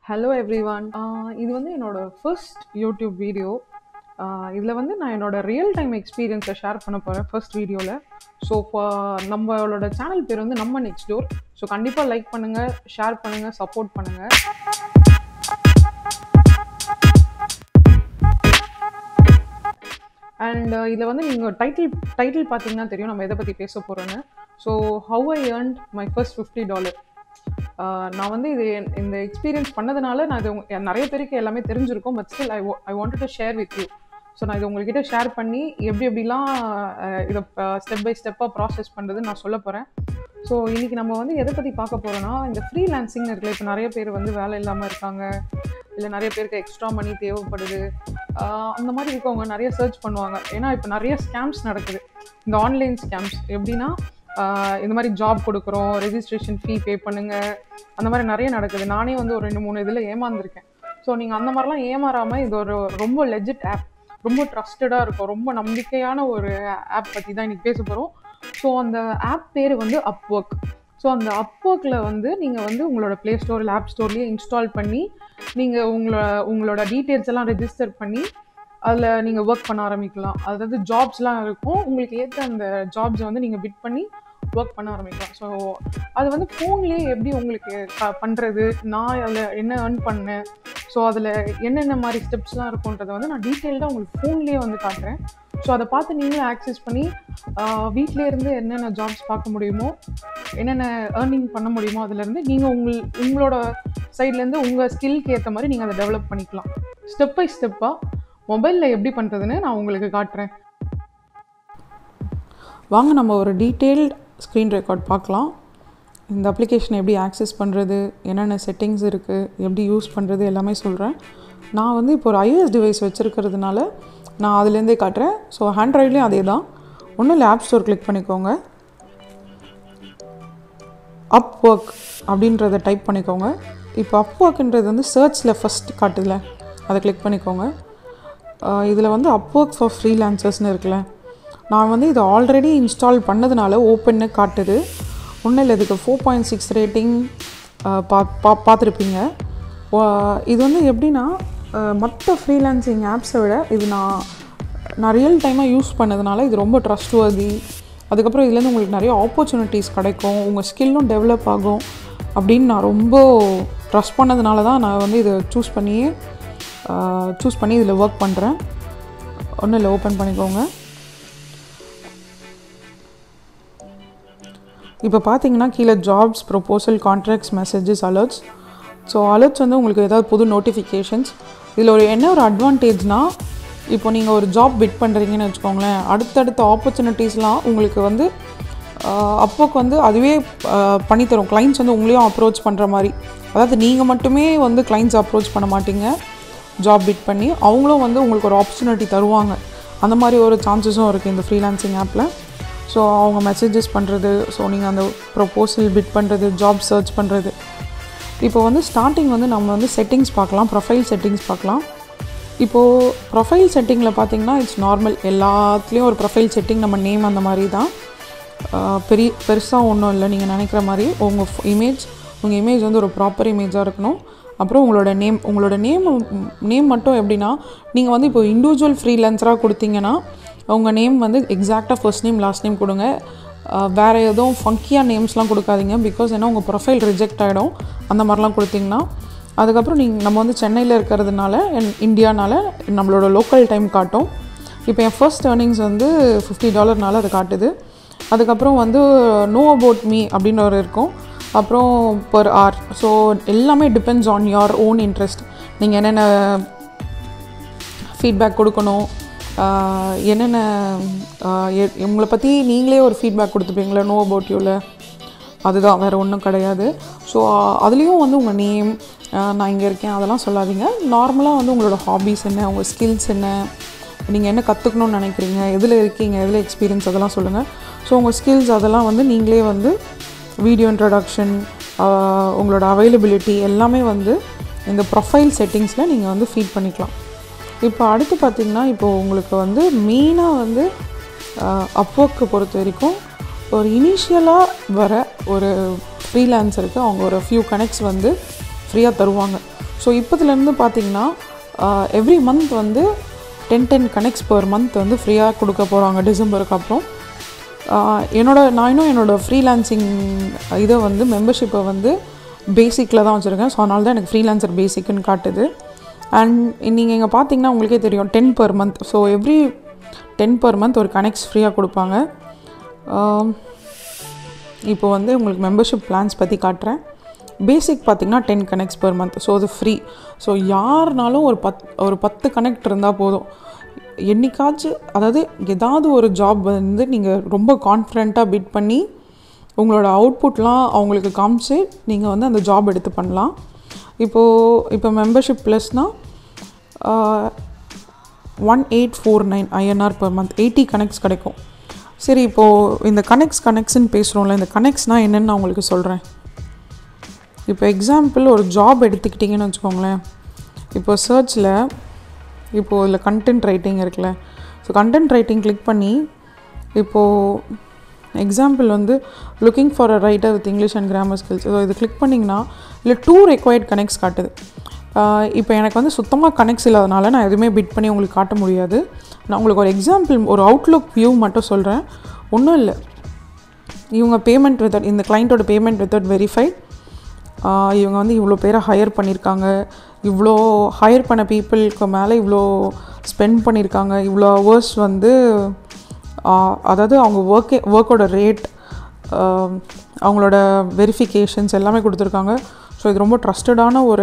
hello everyone இது வந்து என்னோட ஃபர்ஸ்ட் யூடியூப் வீடியோ இதில் வந்து நான் என்னோட ரியல் டைம் எக்ஸ்பீரியன்ஸை ஷேர் பண்ண போகிறேன் ஃபர்ஸ்ட் வீடியோவில் ஸோ நம்மளோட சேனல் பேர் வந்து நம்ம நெக்ஸ்ட் டோர் ஸோ கண்டிப்பாக லைக் பண்ணுங்கள் ஷேர் பண்ணுங்கள் சப்போர்ட் பண்ணுங்கள் அண்ட் இதில் வந்து நீங்கள் டைட்டில் டைட்டில் பார்த்தீங்கன்னா தெரியும் நம்ம எதை பற்றி பேச போகிறோன்னு so how I earned my first fifty dollar நான் வந்து இது என்- இந்த எக்ஸ்பீரியன்ஸ் பண்ணதுனால நான் இது உங்க- நிறைய பேருக்கு எல்லாமே தெரிஞ்சிருக்கும் but still I I want to share with you so நான் இது உங்ககிட்ட ஷேர் பண்ணி எப்படி எப்படிலாம் அஹ், இதை ஸ்டெப் பை ஸ்டெப்பாக ப்ராசஸ் பண்ணுறதுன்னு நான் சொல்ல போகிறேன் ஸோ இன்றைக்கி நம்ம வந்து எதை பற்றி பார்க்க போகிறோன்னா இந்த ஃப்ரீலான்சிங் இருக்குல்ல இப்போ நிறைய பேர் வந்து வேலை இல்லாமல் இருக்காங்க இல்லை நிறைய பேருக்கு எக்ஸ்ட்ரா மணி தேவைப்படுது ஆஹ் அந்த மாதிரி இருக்கவங்க நிறைய சர்ச் பண்ணுவாங்க ஏன்னா இப்போ நிறைய ஸ்கேம்ஸ் நடக்குது இந்த ஆன்லைன் ஸ்கேம்ஸ் எப்படின்னா ஆஹ் இந்த மாதிரி ஜாப் கொடுக்குறோம் ரெஜிஸ்ட்ரேஷன் ஃபீ பே பண்ணுங்க அந்த மாதிரி நிறைய நடக்குது நானே வந்து ஒரு ரெண்டு மூணு இதில் ஏமாந்துருக்கேன் ஸோ நீங்கள் அந்த மாதிரிலாம் ஏமாறாமல் இது ஒரு ரொம்ப லெஜிட் ஆப் ரொம்ப ட்ரஸ்டடாக இருக்கும் ரொம்ப நம்பிக்கையான ஒரு ஆப் பற்றி தான் இன்றைக்கி பேச போகிறோம் ஸோ அந்த ஆப் பேர் வந்து அப்ஒர்க் ஸோ அந்த அப்ஒர்க்கில் வந்து நீங்கள் வந்து உங்களோட ப்ளே ஸ்டோர் இல்லை ஆப் ஸ்டோர்லேயே இன்ஸ்டால் பண்ணி நீங்கள் உங்களோட உங்களோட டீட்டெயில்ஸ் எல்லாம் ரெஜிஸ்டர் பண்ணி அதில் நீங்கள் ஒர்க் பண்ண ஆரம்பிக்கலாம் அதாவது ஜாப்ஸ்லாம் இருக்கும் உங்களுக்கு ஏற்ற அந்த ஜாப்ஸை வந்து நீங்கள் பிட் பண்ணி ஒர்க் பண்ண ஆரம்பிக்கலாம் ஸோ அது வந்து ஃபோன்லேயே எப்படி உங்களுக்கு க- பண்ணுறது நான் அதில் என்ன ஏர்ன் பண்ணேன் ஸோ அதில் என்னென்ன மாதிரி ஸ்டெப்ஸ்லாம் இருக்குன்றதை வந்து நான் டீட்டெயில்டாக உங்களுக்கு ஃபோன்லேயே வந்து காட்டுறேன் ஸோ அதை பார்த்து நீங்களும் ஆக்சஸ் பண்ணி வீட்டிலே இருந்து என்னென்ன ஜாப்ஸ் பார்க்க முடியுமோ என்னென்ன ஏர்னிங் பண்ண முடியுமோ அதுலேருந்து நீங்கள் உங்கள் உங்களோட சைட்லேருந்து உங்கள் ஸ்கில்க்கு ஏற்ற மாதிரி நீங்கள் அதை டெவலப் பண்ணிக்கலாம் ஸ்டெப் பை ஸ்டெப்பாக மொபைலில் எப்படி பண்ணுறதுன்னு நான் உங்களுக்கு காட்டுறேன் வாங்க நம்ம ஒரு டீட்டெயில்ட் ஸ்க்ரீன் ரெக்கார்ட் பார்க்கலாம் இந்த அப்ளிகேஷனை எப்படி ஆக்சஸ் பண்ணுறது என்னென்ன செட்டிங்ஸ் இருக்குது எப்படி யூஸ் பண்ணுறது எல்லாமே சொல்கிறேன் நான் வந்து இப்போ ஒரு iOS டிவைஸ் வச்சுருக்கிறதுனால நான் அதுலேருந்தே காட்டுறேன் ஸோ ஆண்ட்ராய்ட்லேயும் அதே தான் ஒன்றும் இல்லை ஆப் ஸ்டோர் கிளிக் பண்ணிக்கோங்க அப் ஒர்க் அப்படின்றத டைப் பண்ணிக்கோங்க இப்போ அப் ஒர்க்ன்றது வந்து சர்ச்சில் ஃபஸ்ட் காட்டுதுல அதை கிளிக் பண்ணிக்கோங்க இதில் வந்து அப் ஒர்க் ஃபார் ஃப்ரீலான்சர்ஸ்னு இருக்குல்ல நான் வந்து இது ஆல்ரெடி இன்ஸ்டால் பண்ணதுனால ஓப்பன்னு காட்டுது ஒன்றும் இல்லை இதுக்கு ஃபோர் பாயிண்ட் சிக்ஸ் ரேட்டிங் பா பா பார்த்துருப்பீங்க வா- இது வந்து எப்படின்னா மற்ற ஃப்ரீலான்சிங் ஆப்ஸை விட இது நான் நான் ரியல் டைமாக யூஸ் பண்ணதுனால இது ரொம்ப ட்ரஸ்ட்வர்தி அதுக்கப்புறம் இதுலேருந்து உங்களுக்கு நிறைய ஆப்பர்ச்சுனிட்டிஸ் கிடைக்கும் உங்கள் ஸ்கில்லும் டெவலப் ஆகும் அப்படின்னு நான் ரொம்ப ட்ரஸ்ட் பண்ணதுனால தான் நான் வந்து இதை சூஸ் பண்ணியே சூஸ் பண்ணி இதில் ஒர்க் பண்ணுறேன் ஒன்றும் இல்லை ஓப்பன் பண்ணிக்கோங்க இப்போ பார்த்தீங்கன்னா கீழே jobs proposal contracts messages alerts so alerts வந்து உங்களுக்கு ஏதாவது புது நோட்டிஃபிகேஷன்ஸ் இதில் ஒரு என்ன ஒரு அட்வான்டேஜ்னால் இப்போ நீங்கள் ஒரு ஜாப் பிட் பண்ணுறீங்கன்னு வச்சுக்கோங்களேன் அடுத்தடுத்த ஆப்பர்ச்சுனிட்டிஸ்லாம் உங்களுக்கு வந்து அப்போக்கு வந்து அதுவே ஆஹ், பண்ணித்தரும் கிளைண்ட்ஸ் வந்து உங்களையும் அப்ரோச் பண்ணுற மாதிரி அதாவது நீங்கள் மட்டுமே வந்து கிளைண்ட்ஸ் அப்ரோச் பண்ண மாட்டீங்க ஜாப் பிட் பண்ணி அவங்களும் வந்து உங்களுக்கு ஒரு ஆப்பர்ச்சுனிட்டி தருவாங்க அந்த மாதிரி ஒரு சான்சஸும் இருக்குது இந்த ஃப்ரீலான்சிங் ஆப்பில் ஸோ அவங்க மெசேஜஸ் பண்ணுறது ஸோ நீங்கள் அந்த ப்ரொப்போசல் பிட் பண்ணுறது ஜாப் சர்ச் பண்ணுறது இப்போ வந்து ஸ்டார்டிங் வந்து நம்ம வந்து செட்டிங்ஸ் பார்க்கலாம் ப்ரொஃபைல் செட்டிங்ஸ் பார்க்கலாம் இப்போது ப்ரொஃபைல் செட்டிங்கில் பார்த்தீங்கன்னா இட்ஸ் நார்மல் எல்லாத்துலேயும் ஒரு ப்ரொஃபைல் செட்டிங் நம்ம நேம் அந்த மாதிரி தான் ஆஹ் பெரிய பெருசாக ஒன்றும் இல்லை நீங்கள் நினைக்கிற மாதிரி உங்கள் இமேஜ் உங்கள் இமேஜ் வந்து ஒரு ப்ராப்பர் இமேஜாக இருக்கணும் அப்புறம் உங்களோட நேம் உங்களோட நேம் நேம் மட்டும் எப்படின்னா நீங்கள் வந்து இப்போ இண்டிவிஜுவல் ஃப்ரீலான்சராக கொடுத்தீங்கன்னா உங்கள் நேம் வந்து எக்ஸாக்டாக ஃபர்ஸ்ட் நேம் லாஸ்ட் நேம் கொடுங்க ஆஹ் வேற எதுவும் ஃபங்கியாக நேம்ஸ்லாம் கொடுக்காதீங்க பிகாஸ் ஏன்னா உங்கள் ப்ரொஃபைல் ரிஜெக்ட் ஆகிடும் அந்த மாதிரிலாம் கொடுத்தீங்கன்னா அதுக்கப்புறம் நீங்கள் நம்ம வந்து சென்னையில் இருக்கிறதுனால என் இந்தியானால நம்மளோட லோக்கல் டைம் காட்டும் இப்போ என் ஃபர்ஸ்ட் earnings வந்து ஃபிஃப்டி டாலர்னால அது காட்டுது அதுக்கப்புறம் வந்து நோ அபவுட் மீ அப்படின்னு ஒரு இருக்கும் அப்புறம் பர் ஆர் ஸோ எல்லாமே depends on your own interest நீங்கள் என்னென்ன ஃபீட்பேக் கொடுக்கணும் ஆஹ் என்னென்ன ஆஹ் எ- உங்களை பற்றி நீங்களே ஒரு ஃபீட்பேக் கொடுத்துப்பீங்களா நோ அபவுட் யூவில் அதுதான் வேறு ஒன்றும் கிடையாது ஸோ அதுலேயும் வந்து உங்கள் நேம் நான் இங்கே இருக்கேன் அதெல்லாம் சொல்லாதீங்க நார்மலாக வந்து உங்களோட ஹாபீஸ் என்ன உங்கள் ஸ்கில்ஸ் என்ன நீங்கள் என்ன கற்றுக்கணும்னு நினைக்கிறீங்க எதில் இருக்கீங்க எதில் எக்ஸ்பீரியன்ஸ் அதெல்லாம் சொல்லுங்கள் ஸோ உங்கள் ஸ்கில்ஸ் அதெல்லாம் வந்து நீங்களே வந்து வீடியோ இன்ட்ரடக்ஷன் உங்களோட அவைலபிலிட்டி எல்லாமே வந்து இந்த ப்ரொஃபைல் செட்டிங்ஸில் நீங்கள் வந்து ஃபீட் பண்ணிக்கலாம் இப்போ அடுத்து பார்த்திங்கன்னா இப்போ உங்களுக்கு வந்து மெயினாக வந்து அப்ஒர்க்கு பொறுத்த வரைக்கும் ஒரு இனிஷியலாக வர ஒரு ஃப்ரீலான்சருக்கு அவங்க ஒரு ஃபியூ கனெக்ட்ஸ் வந்து ஃப்ரீயாக தருவாங்க ஸோ இப்போதுலேருந்து பார்த்தீங்கன்னா எவ்ரி மந்த் வந்து ten ten connects per month வந்து ஃப்ரீயாக கொடுக்க போகிறாங்க டிசம்பருக்கு அப்புறம் ஆஹ் என்னோட நான் இன்னும் என்னோடய ஃப்ரீலான்சிங் இதை வந்து மெம்பர்ஷிப்பை வந்து பேசிக்கில் தான் வச்சுருக்கேன் ஸோ அதனால தான் எனக்கு ஃப்ரீலான்சர் பேசிக்னு காட்டுது அண்ட் நீங்கள் இங்கே பார்த்தீங்கன்னா உங்களுக்கே தெரியும் ten per month so every ten per month ஒரு கனெக்ட்ஸ் ஃப்ரீயாக கொடுப்பாங்க ஆம், இப்போ வந்து உங்களுக்கு மெம்பர்ஷிப் பிளான்ஸ் பற்றி காட்டுறேன் பேசிக் பார்த்தீங்கன்னா ten connects per month so அது ஃப்ரீ ஸோ யாருனாலும் ஒரு பத் ஒரு பத்து கனெக்ட் இருந்தால் போதும் என்னைக்காச்சும் அதாவது ஏதாவது ஒரு ஜாப் வந்து நீங்கள் ரொம்ப கான்ஃபிடெண்ட்டாக பிட் பண்ணி உங்களோட அவுட்புட்லாம் அவங்களுக்கு காமிச்சு நீங்கள் வந்து அந்த ஜாப் எடுத்து பண்ணலாம் இப்போது இப்போ மெம்பர்ஷிப் ப்ளஸ்னால் one eight four nine INR per month eighty connects கிடைக்கும் சரி இப்போது இந்த கனெக்ட்ஸ் கனெக்ட்ஸ்னு பேசுகிறோம்ல இந்த கனெக்ட்ஸ்னால் என்னென்னு நான் உங்களுக்கு சொல்கிறேன் இப்போ எக்ஸாம்பிள் ஒரு ஜாப் எடுத்துக்கிட்டிங்கன்னு வச்சுக்கோங்களேன் இப்போ சர்ச்சில் இப்போது இதில் கண்டென்ட் ரைட்டிங் இருக்குல்ல ஸோ கண்டென்ட் ரைட்டிங் கிளிக் பண்ணி இப்போது எக்ஸாம்பிள் வந்து looking for a writer with English and grammar skills so இது கிளிக் பண்ணிங்கன்னா இல்லை டூ ரெக்வயர்ட் கனெக்ட்ஸ் காட்டுது ஆஹ் இப்போ எனக்கு வந்து சுத்தமாக கனெக்ட்ஸ் இல்லாதனால நான் எதுவுமே பிட் பண்ணி உங்களுக்கு காட்ட முடியாது நான் உங்களுக்கு ஒரு எக்ஸாம்பிள் ஒரு அவுட்லுக் வியூ மட்டும் சொல்கிறேன் ஒன்றும் இல்லை இவங்க பேமெண்ட் மெத்தட் இந்த கிளைண்ட்டோட பேமெண்ட் மெத்தட் வெரிஃபைட் இவங்க வந்து இவ்வளோ பேரை ஹையர் பண்ணியிருக்காங்க இவ்வளோ ஹையர் பண்ண பீப்புளுக்கு மேலே இவ்வளோ ஸ்பெண்ட் பண்ணியிருக்காங்க இவ்வளோ ஹவர்ஸ் வந்து ஆஹ், அதாவது அவங்க ஒர்க்கே ஒர்க்கோட ரேட் அவங்களோட வெரிஃபிகேஷன்ஸ் எல்லாமே கொடுத்துருக்காங்க ஸோ இது ரொம்ப ட்ரஸ்டடான ஒரு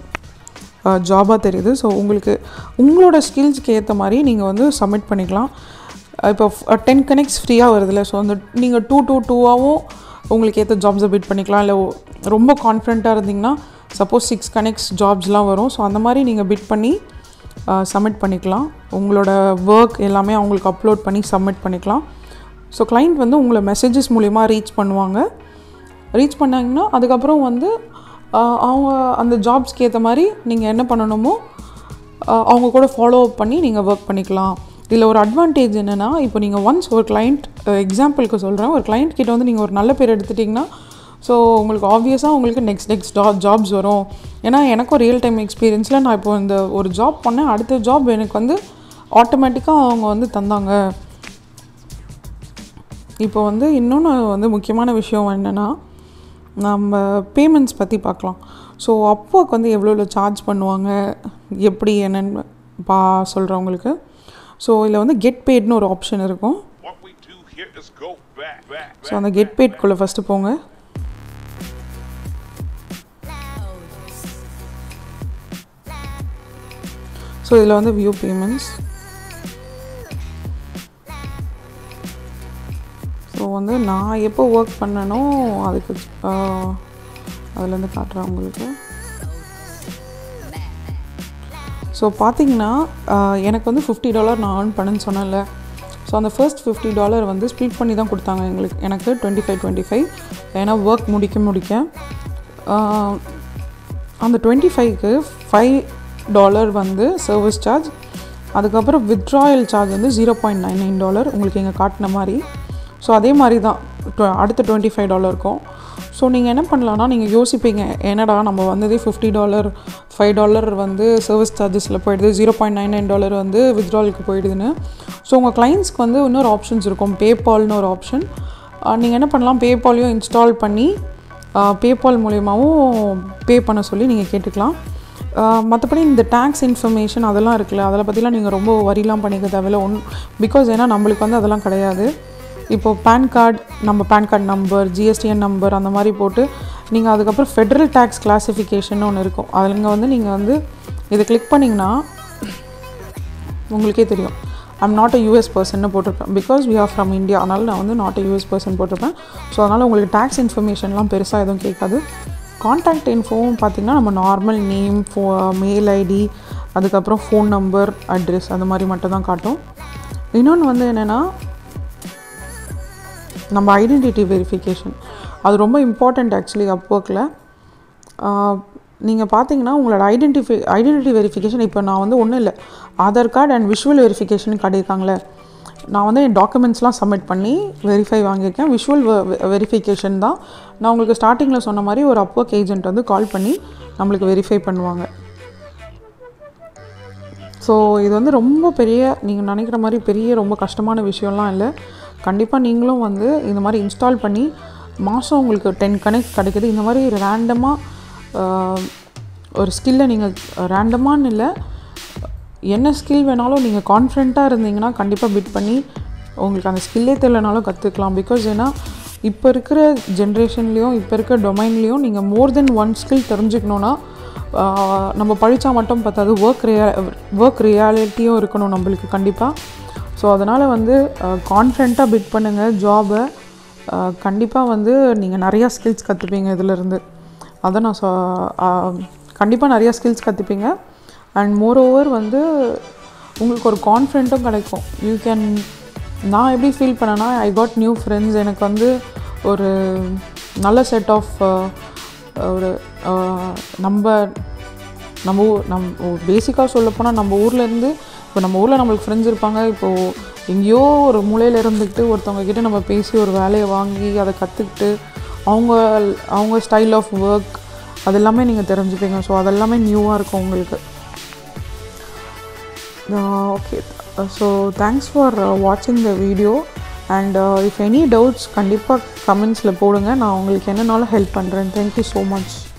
ஜாபாக தெரியுது ஸோ உங்களுக்கு உங்களோட ஸ்கில்ஸ்க்கு ஏற்ற மாதிரி நீங்கள் வந்து சப்மிட் பண்ணிக்கலாம் இப்போ டென் கனெக்ட்ஸ் ஃப்ரீயாக வருதுல்ல ஸோ அந்த நீங்கள் டூ டூ டூவாகவும் உங்களுக்கு ஏற்ற ஜாப்ஸை பிட் பண்ணிக்கலாம் இல்லை ரொம்ப கான்ஃபிடென்ட்டாக இருந்தீங்கன்னா சப்போஸ் சிக்ஸ் கனெக்ட்ஸ் ஜாப்ஸ்லாம் வரும் ஸோ அந்த மாதிரி நீங்கள் பிட் பண்ணி சப்மிட் பண்ணிக்கலாம் உங்களோட ஒர்க் எல்லாமே அவங்களுக்கு அப்லோட் பண்ணி சப்மிட் பண்ணிக்கலாம் ஸோ client வந்து உங்களை மெசேஜஸ் மூலிமா ரீச் பண்ணுவாங்க ரீச் பண்ணாங்கன்னா அதுக்கப்புறம் வந்து ஆஹ், அவங்க அந்த ஜாப்ஸ்க்கு ஏற்ற மாதிரி நீங்கள் என்ன பண்ணணுமோ ஆஹ், அவங்க கூட ஃபாலோ அப் பண்ணி நீங்கள் ஒர்க் பண்ணிக்கலாம் இதில் ஒரு அட்வான்டேஜ் என்னென்னா இப்போ நீங்கள் ஒன்ஸ் ஒரு client எக்ஸாம்பிளுக்கு சொல்கிறேன் ஒரு client கிட்ட வந்து நீங்கள் ஒரு நல்ல பேர் எடுத்துட்டிங்கன்னா ஸோ உங்களுக்கு ஆப்வியஸாக உங்களுக்கு நெக்ஸ்ட் நெக்ஸ்ட் ஜாப் ஜாப்ஸ் வரும் ஏன்னா எனக்கும் ரியல் டைம் எக்ஸ்பீரியன்ஸில் நான் இப்போ இந்த ஒரு ஜாப் பண்ணேன் அடுத்த ஜாப் எனக்கு வந்து ஆட்டோமேட்டிக்காக அவங்க வந்து தந்தாங்க இப்போ வந்து இன்னொன்று வந்து முக்கியமான விஷயம் என்னென்னா நம்ம பேமெண்ட்ஸ் பற்றி பார்க்கலாம் ஸோ அப்போக்கு வந்து எவ்வளோ சார்ஜ் பண்ணுவாங்க எப்படி என்னென்னு பா சொல்கிறவங்களுக்கு ஸோ இதில் வந்து கெட் பெய்ட்னு ஒரு ஆப்ஷன் இருக்கும் What we do here is go back, back, so அந்த கெட் பெய்ட்குள்ளே ஃபஸ்ட்டு போங்க ஸோ இதில் வந்து வியூ பேமெண்ட்ஸ் ஸோ வந்து நான் எப்போ ஒர்க் பண்ணனோ அதுக்கு ஆஹ், அதுலேருந்து காட்டுறேன் உங்களுக்கு ஸோ பார்த்தீங்கன்னா ஆஹ், எனக்கு வந்து ஃபிஃப்டி டாலர் நான் earn பண்ணேன்னு சொன்னேன்ல ஸோ அந்த ஃபர்ஸ்ட் ஃபிஃப்டி டாலர் வந்து ஸ்ப்ளிட் பண்ணி தான் கொடுத்தாங்க எங்களுக்கு எனக்கு டுவெண்ட்டி ஃபைவ் டுவெண்ட்டி ஃபைவ் ஏன்னா ஒர்க் முடிக்க முடிக்க ஆஹ், அந்த டுவெண்ட்டி ஃபைவ்க்கு ஃபைவ் டாலர் வந்து சர்வீஸ் சார்ஜ் அதுக்கப்புறம் வித்ட்ராயல் சார்ஜ் வந்து zero point nine nine dollar உங்களுக்கு இங்கே காட்டின மாதிரி ஸோ அதே மாதிரி தான் டு- அடுத்த டுவெண்ட்டி ஃபைவ் டாலர் இருக்கும் ஸோ நீங்கள் என்ன பண்ணலான்னா நீங்கள் யோசிப்பீங்க என்னடா நம்ம வந்ததே ஃபிஃப்டி டாலர் ஃபைவ் டாலர் வந்து சர்வீஸ் சார்ஜஸில் போயிடுது zero point nine nine dollar வந்து வித்ட்ராலுக்கு போயிடுதுன்னு ஸோ உங்கள் கிளைண்ட்ஸ்க்கு வந்து இன்னொரு ஆப்ஷன்ஸ் இருக்கும் பேபால்னு ஒரு ஆப்ஷன் நீங்கள் என்ன பண்ணலாம் பேபாலையும் இன்ஸ்டால் பண்ணி பேபால் மூலியமாகவும் பே பண்ண சொல்லி நீங்கள் கேட்டுக்கலாம் மற்றபடி இந்த டேக்ஸ் இன்ஃபர்மேஷன் அதெல்லாம் இருக்குல்ல அதில் பற்றிலாம் நீங்கள் ரொம்ப வரிலாம் பண்ணிக்க தேவையில்ல ஒன் பிகாஸ் ஏன்னா நம்மளுக்கு வந்து அதெல்லாம் கிடையாது இப்போது பேன் கார்டு நம்ம PAN card number GSTN number அந்த மாதிரி போட்டு நீங்கள் அதுக்கப்புறம் ஃபெட்ரல் டேக்ஸ் கிளாஸிஃபிகேஷன் ஒன்று இருக்கும் அதில் வந்து நீங்கள் வந்து இதை கிளிக் பண்ணிங்கன்னா உங்களுக்கே தெரியும் ஐம் நாட் அ யூஎஸ் பர்சன்னு போட்டிருப்பேன் because we are from India அதனால் நான் வந்து நாட் அ யூஎஸ் பர்சன் போட்டிருப்பேன் ஸோ அதனால் உங்களுக்கு டேக்ஸ் இன்ஃபர்மேஷன்லாம் பெருசாக எதுவும் கேட்காது காண்டாக்ட் இன்ஃபோவும் பார்த்திங்கன்னா நம்ம நார்மல் நேம் ஃபோ மெயில் ஐடி அதுக்கப்புறம் ஃபோன் நம்பர் அட்ரஸ் அந்த மாதிரி மட்டும் தான் காட்டும் இன்னொன்று வந்து என்னென்னா நம்ம ஐடென்டிட்டி வெரிஃபிகேஷன் அது ரொம்ப இம்பார்ட்டண்ட் ஆக்சுவலி அப்ஒர்க்கில் நீங்கள் பார்த்தீங்கன்னா உங்களோட ஐடென்டிஃபை ஐடென்டிட்டி வெரிஃபிகேஷன் இப்போ நான் வந்து ஒன்றும் இல்லை Aadhaar card and visual verification காட்டியிருக்காங்களே நான் வந்து என் டாக்குமெண்ட்ஸ்லாம் சப்மிட் பண்ணி வெரிஃபை வாங்கியிருக்கேன் விஷுவல் வெரிஃபிகேஷன் தான் நான் உங்களுக்கு ஸ்டார்டிங்கில் சொன்ன மாதிரி ஒரு அப்ஒர்க் ஏஜென்ட் வந்து கால் பண்ணி நம்மளுக்கு வெரிஃபை பண்ணுவாங்க ஸோ இது வந்து ரொம்ப பெரிய நீங்கள் நினைக்கிற மாதிரி பெரிய ரொம்ப கஷ்டமான விஷயம்லாம் இல்லை கண்டிப்பாக நீங்களும் வந்து இந்த மாதிரி இன்ஸ்டால் பண்ணி மாதம் உங்களுக்கு டென் கனெக்ட் கிடைக்குது இந்த மாதிரி ரேண்டமாக ஒரு ஸ்கில்லை நீங்கள் ரேண்டமான்னு இல்லை என்ன ஸ்கில் வேணாலும் நீங்கள் கான்ஃபிடண்ட்டாக இருந்தீங்கன்னா கண்டிப்பாக பிட் பண்ணி உங்களுக்கு அந்த ஸ்கில்லே தெரியலனாலும் கற்றுக்கலாம் பிகாஸ் ஏன்னா இப்போ இருக்கிற ஜென்ரேஷன்லேயும் இப்போ இருக்கிற டொமைன்லேயும் நீங்கள் மோர் தென் ஒன் ஸ்கில் தெரிஞ்சுக்கணுன்னா ஆஹ், நம்ம படித்தா மட்டும் பத்தாது ஒர்க் ரியா ஒர்க் ரியாலிட்டியும் இருக்கணும் நம்மளுக்கு கண்டிப்பாக ஸோ அதனால் வந்து கான்ஃபிடண்ட்டாக பிட் பண்ணுங்கள் ஜாபை கண்டிப்பாக வந்து நீங்கள் நிறையா ஸ்கில்ஸ் கற்றுப்பீங்க இதிலேருந்து அதை நான் சொ கண்டிப்பாக நிறையா ஸ்கில்ஸ் கற்றுப்பீங்க அண்ட் மோர் ஓவர் வந்து உங்களுக்கு ஒரு கான்ஃபிடென்ட்டும் கிடைக்கும் யூ கேன் நான் எப்படி ஃபீல் பண்ணேன்னா ஐ காட் நியூ ஃப்ரெண்ட்ஸ் எனக்கு வந்து ஒரு நல்ல செட் ஆஃப் ஒரு அஹ், நம்ம நம்ம ஊ- நம் பேசிக்காக சொல்ல போனால் நம்ம ஊர்லேருந்து இப்போ நம்ம ஊரில் நம்மளுக்கு ஃப்ரெண்ட்ஸ் இருப்பாங்க இப்போது எங்கேயோ ஒரு மூலையில் இருந்துக்கிட்டு ஒருத்தவங்க கிட்ட நம்ம பேசி ஒரு வேலையை வாங்கி அதை கற்றுக்கிட்டு அவங்க அவங்க ஸ்டைல் ஆஃப் ஒர்க் அது எல்லாமே நீங்கள் தெரிஞ்சுப்பீங்க ஸோ அதெல்லாமே நியூவாக இருக்கும் உங்களுக்கு ஓகே ஸோ தேங்க்ஸ் ஃபார் வாட்சிங் the video and if any doubts கண்டிப்பாக கமெண்ட்ஸில் போடுங்க நான் உங்களுக்கு என்னனாலும் ஹெல்ப் பண்ணுறேன் தேங்க்யூ ஸோ மச்